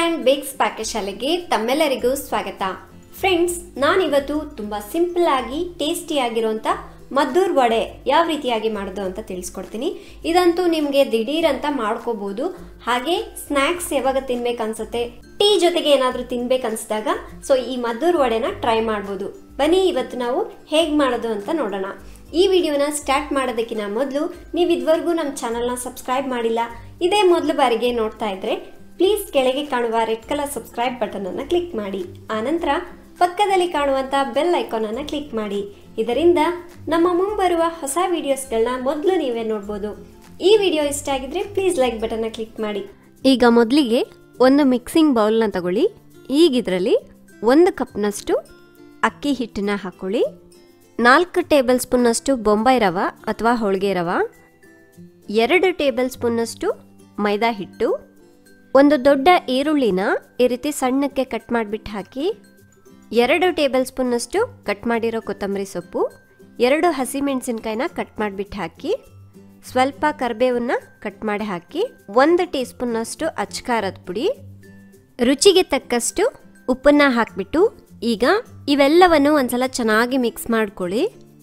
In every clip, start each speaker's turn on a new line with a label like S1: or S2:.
S1: and bakes ಪಾಕಶಾಲೆಗೆ ತಮ್ಮೆಲ್ಲರಿಗೂ ಸ್ವಾಗತ friends ನಾನಿವತ್ತು ತುಂಬ ಸಿಂಪಲ್ ಆಗಿ ಟೇಸ್ಟಿ ಆಗಿರುವಂಥ ಮದ್ದೂರ್ ವಡೆ ಯಾವ ರೀತಿಯಾಗಿ ಮಾಡೋದು ಅಂತ ತಿಳಿಸ್ಕೊಡ್ತೀನಿ ಇದಂತೂ ನಿಮಗೆ ದಿಢೀರ್ ಅಂತ ಮಾಡ್ಕೋಬಹುದು ಹಾಗೆ ಸ್ನ್ಯಾಕ್ಸ್ ಯಾವಾಗ ತಿನ್ಬೇಕು ಅನ್ಸುತ್ತೆ ಟೀ ಜೊತೆಗೆ ಏನಾದರೂ ತಿನ್ಬೇಕು ಅನ್ಸಿದಾಗ ಸೊ ಈ ಮದ್ದೂರ್ ವಡೆನ ಟ್ರೈ ಮಾಡ್ಬೋದು ಬನ್ನಿ ಇವತ್ತು ನಾವು ಹೇಗೆ ಮಾಡೋದು ಅಂತ ನೋಡೋಣ ಈ ವಿಡಿಯೋನ ಸ್ಟಾರ್ಟ್ ಮಾಡೋದಕ್ಕಿಂತ ಮೊದಲು ನೀವು ಇದುವರೆಗೂ ನಮ್ಮ ಚಾನಲ್ನ ಸಬ್ಸ್ಕ್ರೈಬ್ ಮಾಡಿಲ್ಲ ಇದೇ ಮೊದಲು ಬಾರಿಗೆ ನೋಡ್ತಾ ಇದ್ರೆ ಪ್ಲೀಸ್ ಕೆಳಗೆ ಕಾಣುವ ರೆಡ್ ಕಲರ್ ಸಬ್ಸ್ಕ್ರೈಬ್ ಬಟನ್ ಅನ್ನು ಕ್ಲಿಕ್ ಮಾಡಿ ಆನಂತರ ಪಕ್ಕದಲ್ಲಿ ಕಾಣುವಂಥ ಬೆಲ್ ಐಕಾನ್ ಅನ್ನು ಕ್ಲಿಕ್ ಮಾಡಿ ಇದರಿಂದ ನಮ್ಮ ಮುಂಬರುವ ಹೊಸ ವಿಡಿಯೋಸ್ಗಳನ್ನ ಮೊದಲು ನೀವೇ ನೋಡ್ಬೋದು ಈ ವಿಡಿಯೋ ಇಷ್ಟ ಆಗಿದ್ರೆ ಪ್ಲೀಸ್ ಲೈಕ್ ಬಟನ್ನ ಕ್ಲಿಕ್ ಮಾಡಿ ಈಗ ಮೊದಲಿಗೆ ಒಂದು ಮಿಕ್ಸಿಂಗ್ ಬೌಲ್ನ ತಗೊಳ್ಳಿ ಈಗ ಇದರಲ್ಲಿ ಒಂದು ಕಪ್ನಷ್ಟು ಅಕ್ಕಿ ಹಿಟ್ಟನ್ನ ಹಾಕೊಳ್ಳಿ ನಾಲ್ಕು ಟೇಬಲ್ ಸ್ಪೂನ್ನಷ್ಟು ಬೊಂಬೈ ರವ ಅಥವಾ ಹೋಳಿಗೆ ರವ ಎರಡು ಟೇಬಲ್ ಸ್ಪೂನ್ನಷ್ಟು ಮೈದಾ ಹಿಟ್ಟು ಒಂದು ದೊಡ್ಡ ಈರುಳ್ಳಿನ ಈ ರೀತಿ ಸಣ್ಣಕ್ಕೆ ಕಟ್ ಮಾಡಿಬಿಟ್ಟು ಹಾಕಿ ಎರಡು ಟೇಬಲ್ ಸ್ಪೂನ್ನಷ್ಟು ಕಟ್ ಮಾಡಿರೋ ಕೊತ್ತಂಬರಿ ಸೊಪ್ಪು ಎರಡು ಹಸಿಮೆಣಸಿನ್ಕಾಯಿನ ಕಟ್ ಮಾಡಿಬಿಟ್ಟು ಹಾಕಿ ಸ್ವಲ್ಪ ಕರಿಬೇವನ್ನ ಕಟ್ ಮಾಡಿ ಹಾಕಿ ಒಂದು ಟೀ ಸ್ಪೂನ್ನಷ್ಟು ಅಚ್ಕಾರದ ಪುಡಿ ರುಚಿಗೆ ತಕ್ಕಷ್ಟು ಉಪ್ಪನ್ನ ಹಾಕಿಬಿಟ್ಟು ಈಗ ಇವೆಲ್ಲವನ್ನು ಒಂದ್ಸಲ ಚೆನ್ನಾಗಿ ಮಿಕ್ಸ್ ಮಾಡ್ಕೊಳ್ಳಿ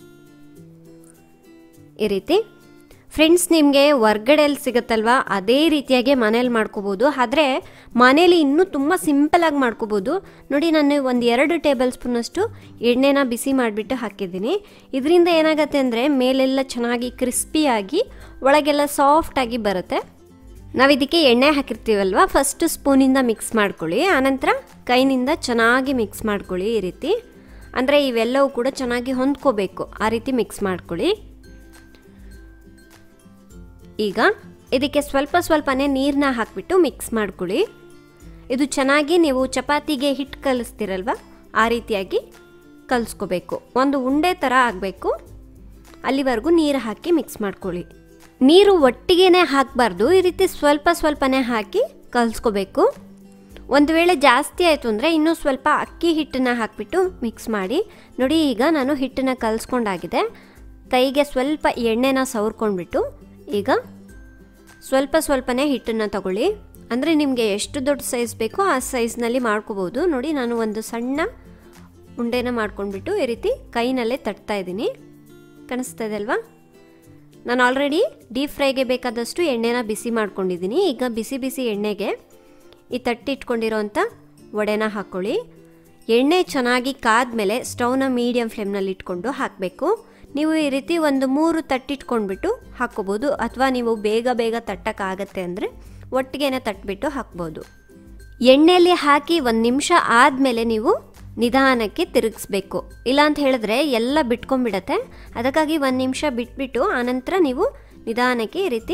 S1: ಈ ರೀತಿ ಫ್ರೆಂಡ್ಸ್ ನಿಮಗೆ ಹೊರ್ಗಡೆಯಲ್ಲಿ ಸಿಗುತ್ತಲ್ವಾ ಅದೇ ರೀತಿಯಾಗಿ ಮನೇಲಿ ಮಾಡ್ಕೋಬೋದು ಆದರೆ ಮನೇಲಿ ಇನ್ನೂ ತುಂಬ ಸಿಂಪಲಾಗಿ ಮಾಡ್ಕೋಬೋದು ನೋಡಿ ನಾನು ಒಂದು ಎರಡು ಟೇಬಲ್ ಸ್ಪೂನಷ್ಟು ಎಣ್ಣೆನ ಬಿಸಿ ಮಾಡಿಬಿಟ್ಟು ಹಾಕಿದ್ದೀನಿ ಇದರಿಂದ ಏನಾಗುತ್ತೆ ಅಂದರೆ ಮೇಲೆಲ್ಲ ಚೆನ್ನಾಗಿ ಕ್ರಿಸ್ಪಿಯಾಗಿ ಒಳಗೆಲ್ಲ ಸಾಫ್ಟಾಗಿ ಬರುತ್ತೆ ನಾವು ಇದಕ್ಕೆ ಎಣ್ಣೆ ಹಾಕಿರ್ತೀವಲ್ವ ಫಸ್ಟ್ ಸ್ಪೂನಿಂದ ಮಿಕ್ಸ್ ಮಾಡ್ಕೊಳ್ಳಿ ಆನಂತರ ಕೈನಿಂದ ಚೆನ್ನಾಗಿ ಮಿಕ್ಸ್ ಮಾಡ್ಕೊಳ್ಳಿ ಈ ರೀತಿ ಅಂದರೆ ಇವೆಲ್ಲವೂ ಕೂಡ ಚೆನ್ನಾಗಿ ಹೊಂದ್ಕೋಬೇಕು ಆ ರೀತಿ ಮಿಕ್ಸ್ ಮಾಡ್ಕೊಳ್ಳಿ ಈಗ ಇದಕ್ಕೆ ಸ್ವಲ್ಪ ಸ್ವಲ್ಪನೇ ನೀರನ್ನ ಹಾಕಿಬಿಟ್ಟು ಮಿಕ್ಸ್ ಮಾಡ್ಕೊಳ್ಳಿ ಇದು ಚೆನ್ನಾಗಿ ನೀವು ಚಪಾತಿಗೆ ಹಿಟ್ಟು ಕಲಿಸ್ತಿರಲ್ವ ಆ ರೀತಿಯಾಗಿ ಕಲಿಸ್ಕೋಬೇಕು ಒಂದು ಉಂಡೆ ಥರ ಆಗಬೇಕು ಅಲ್ಲಿವರೆಗೂ ನೀರು ಹಾಕಿ ಮಿಕ್ಸ್ ಮಾಡ್ಕೊಳ್ಳಿ ನೀರು ಒಟ್ಟಿಗೆನೇ ಹಾಕಬಾರ್ದು ಈ ರೀತಿ ಸ್ವಲ್ಪ ಸ್ವಲ್ಪನೇ ಹಾಕಿ ಕಲಿಸ್ಕೋಬೇಕು ಒಂದು ವೇಳೆ ಜಾಸ್ತಿ ಆಯಿತು ಅಂದರೆ ಇನ್ನೂ ಸ್ವಲ್ಪ ಅಕ್ಕಿ ಹಿಟ್ಟನ್ನು ಹಾಕಿಬಿಟ್ಟು ಮಿಕ್ಸ್ ಮಾಡಿ ನೋಡಿ ಈಗ ನಾನು ಹಿಟ್ಟನ್ನು ಕಲಿಸ್ಕೊಂಡಾಗಿದೆ ಕೈಗೆ ಸ್ವಲ್ಪ ಎಣ್ಣೆನ ಸವರ್ಕೊಂಡ್ಬಿಟ್ಟು ಈಗ ಸ್ವಲ್ಪ ಸ್ವಲ್ಪನೇ ಹಿಟ್ಟನ್ನು ತಗೊಳ್ಳಿ ಅಂದರೆ ನಿಮಗೆ ಎಷ್ಟು ದೊಡ್ಡ ಸೈಜ್ ಬೇಕೋ ಆ ಸೈಜ್ನಲ್ಲಿ ಮಾಡ್ಕೋಬೋದು ನೋಡಿ ನಾನು ಒಂದು ಸಣ್ಣ ಉಂಡೆನ ಮಾಡ್ಕೊಂಡ್ಬಿಟ್ಟು ಈ ರೀತಿ ಕೈನಲ್ಲೇ ತಟ್ತಾ ಇದ್ದೀನಿ ಕಾಣಿಸ್ತಾ ಇದೆ ಅಲ್ವಾ ನಾನು ಆಲ್ರೆಡಿ ಡೀಪ್ ಫ್ರೈಗೆ ಬೇಕಾದಷ್ಟು ಎಣ್ಣೆನ ಬಿಸಿ ಮಾಡ್ಕೊಂಡಿದ್ದೀನಿ ಈಗ ಬಿಸಿ ಬಿಸಿ ಎಣ್ಣೆಗೆ ಈ ತಟ್ಟಿಟ್ಕೊಂಡಿರೋಂಥ ವಡೆನ ಹಾಕ್ಕೊಳ್ಳಿ ಎಣ್ಣೆ ಚೆನ್ನಾಗಿ ಕಾದ್ಮೇಲೆ ಸ್ಟವ್ನ ಮೀಡಿಯಮ್ ಫ್ಲೇಮ್ನಲ್ಲಿ ಇಟ್ಕೊಂಡು ಹಾಕಬೇಕು ನೀವು ಈ ರೀತಿ ಒಂದು ಮೂರು ತಟ್ಟಿಟ್ಕೊಂಡ್ಬಿಟ್ಟು ಹಾಕ್ಕೋಬೋದು ಅಥವಾ ನೀವು ಬೇಗ ಬೇಗ ತಟ್ಟಕ್ಕಾಗತ್ತೆ ಅಂದರೆ ಒಟ್ಟಿಗೆನೆ ತಟ್ಬಿಟ್ಟು ಹಾಕ್ಬೋದು ಎಣ್ಣೆಯಲ್ಲಿ ಹಾಕಿ ಒಂದು ನಿಮಿಷ ಆದಮೇಲೆ ನೀವು ನಿಧಾನಕ್ಕೆ ತಿರುಗಿಸ್ಬೇಕು ಇಲ್ಲ ಅಂತ ಹೇಳಿದ್ರೆ ಎಲ್ಲ ಬಿಟ್ಕೊಂಡ್ಬಿಡತ್ತೆ ಅದಕ್ಕಾಗಿ ಒಂದು ನಿಮಿಷ ಬಿಟ್ಬಿಟ್ಟು ಆನಂತರ ನೀವು ನಿಧಾನಕ್ಕೆ ಈ ರೀತಿ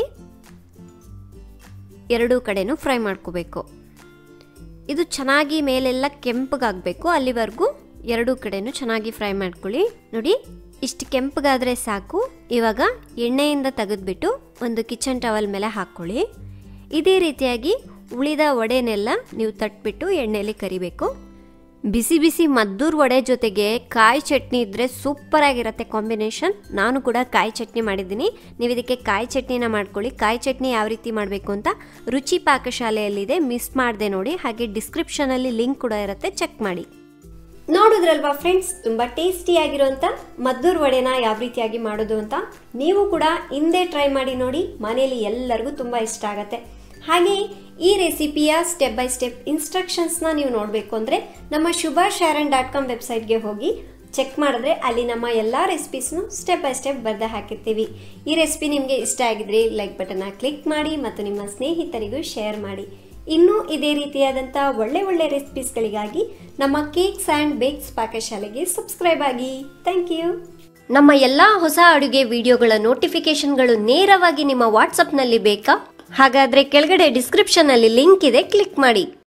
S1: ಎರಡೂ ಕಡೆನೂ ಫ್ರೈ ಮಾಡ್ಕೋಬೇಕು ಇದು ಚೆನ್ನಾಗಿ ಮೇಲೆಲ್ಲ ಕೆಂಪಗಾಗಬೇಕು ಅಲ್ಲಿವರೆಗೂ ಎರಡೂ ಕಡೆನೂ ಚೆನ್ನಾಗಿ ಫ್ರೈ ಮಾಡ್ಕೊಳ್ಳಿ ನೋಡಿ ಇಷ್ಟು ಕೆಂಪಗಾದರೆ ಸಾಕು ಇವಾಗ ಎಣ್ಣೆಯಿಂದ ತೆಗೆದ್ಬಿಟ್ಟು ಒಂದು ಕಿಚನ್ ಟವಲ್ ಮೇಲೆ ಹಾಕ್ಕೊಳ್ಳಿ ಇದೇ ರೀತಿಯಾಗಿ ಉಳಿದ ವಡೆನೆಲ್ಲ ನೀವು ತಟ್ಬಿಟ್ಟು ಎಣ್ಣೆಯಲ್ಲಿ ಕರಿಬೇಕು ಬಿಸಿ ಬಿಸಿ ಮದ್ದೂರ್ ವಡೆ ಜೊತೆಗೆ ಕಾಯಿ ಚಟ್ನಿ ಇದ್ದರೆ ಸೂಪರ್ ಆಗಿರುತ್ತೆ ಕಾಂಬಿನೇಷನ್ ನಾನು ಕೂಡ ಕಾಯಿ ಚಟ್ನಿ ಮಾಡಿದ್ದೀನಿ ನೀವು ಇದಕ್ಕೆ ಕಾಯಿ ಚಟ್ನಿನ ಮಾಡ್ಕೊಳ್ಳಿ ಕಾಯಿ ಚಟ್ನಿ ಯಾವ ರೀತಿ ಮಾಡಬೇಕು ಅಂತ ರುಚಿ ಪಾಕಶಾಲೆಯಲ್ಲಿದೆ ಮಿಸ್ ಮಾಡಿದೆ ನೋಡಿ ಹಾಗೆ ಡಿಸ್ಕ್ರಿಪ್ಷನಲ್ಲಿ ಲಿಂಕ್ ಕೂಡ ಇರುತ್ತೆ ಚೆಕ್ ಮಾಡಿ ನೋಡಿದ್ರಲ್ವಾ ಫ್ರೆಂಡ್ಸ್ ತುಂಬ ಟೇಸ್ಟಿಯಾಗಿರುವಂಥ ಮದ್ದೂರ್ ವಡೆನ ಯಾವ ರೀತಿಯಾಗಿ ಮಾಡೋದು ಅಂತ ನೀವು ಕೂಡ ಹಿಂದೆ ಟ್ರೈ ಮಾಡಿ ನೋಡಿ ಮನೆಯಲ್ಲಿ ಎಲ್ಲರಿಗೂ ತುಂಬ ಇಷ್ಟ ಆಗುತ್ತೆ ಹಾಗೆ ಈ ರೆಸಿಪಿಯ ಸ್ಟೆಪ್ ಬೈ ಸ್ಟೆಪ್ ಇನ್ಸ್ಟ್ರಕ್ಷನ್ಸ್ನ ನೀವು ನೋಡಬೇಕು ಅಂದರೆ ನಮ್ಮ ಶುಭ ಶಾರನ್ ಡಾಟ್ ಕಾಮ್ ವೆಬ್ಸೈಟ್ಗೆ ಹೋಗಿ ಚೆಕ್ ಮಾಡಿದ್ರೆ ಅಲ್ಲಿ ನಮ್ಮ ಎಲ್ಲ ರೆಸಿಪೀಸ್ನು ಸ್ಟೆಪ್ ಬೈ ಸ್ಟೆಪ್ ಬರೆದು ಹಾಕಿರ್ತೀವಿ ಈ ರೆಸಿಪಿ ನಿಮಗೆ ಇಷ್ಟ ಆಗಿದ್ರೆ ಲೈಕ್ ಬಟನ್ನ ಕ್ಲಿಕ್ ಮಾಡಿ ಮತ್ತು ನಿಮ್ಮ ಸ್ನೇಹಿತರಿಗೂ ಶೇರ್ ಮಾಡಿ ಇನ್ನೂ ಇದೇ ರೀತಿಯಾದಂಥ ಒಳ್ಳೆ ಒಳ್ಳೆ ರೆಸಿಪೀಸ್ಗಳಿಗಾಗಿ ನಮ್ಮ ಕೇಕ್ಸ್ ಆ್ಯಂಡ್ ಬೇಕ್ಸ್ ಪಾಕಶಾಲೆಗೆ ಸಬ್ಸ್ಕ್ರೈಬ್ ಆಗಿ ಥ್ಯಾಂಕ್ ಯು ನಮ್ಮ ಎಲ್ಲ ಹೊಸ ಅಡುಗೆ ವಿಡಿಯೋಗಳ ನೋಟಿಫಿಕೇಶನ್ಗಳು ನೇರವಾಗಿ ನಿಮ್ಮ ವಾಟ್ಸಪ್ನಲ್ಲಿ ಬೇಕಾ ಹಾಗಾದರೆ ಕೆಳಗಡೆ ಡಿಸ್ಕ್ರಿಪ್ಷನ್ನಲ್ಲಿ ಲಿಂಕ್ ಇದೆ ಕ್ಲಿಕ್ ಮಾಡಿ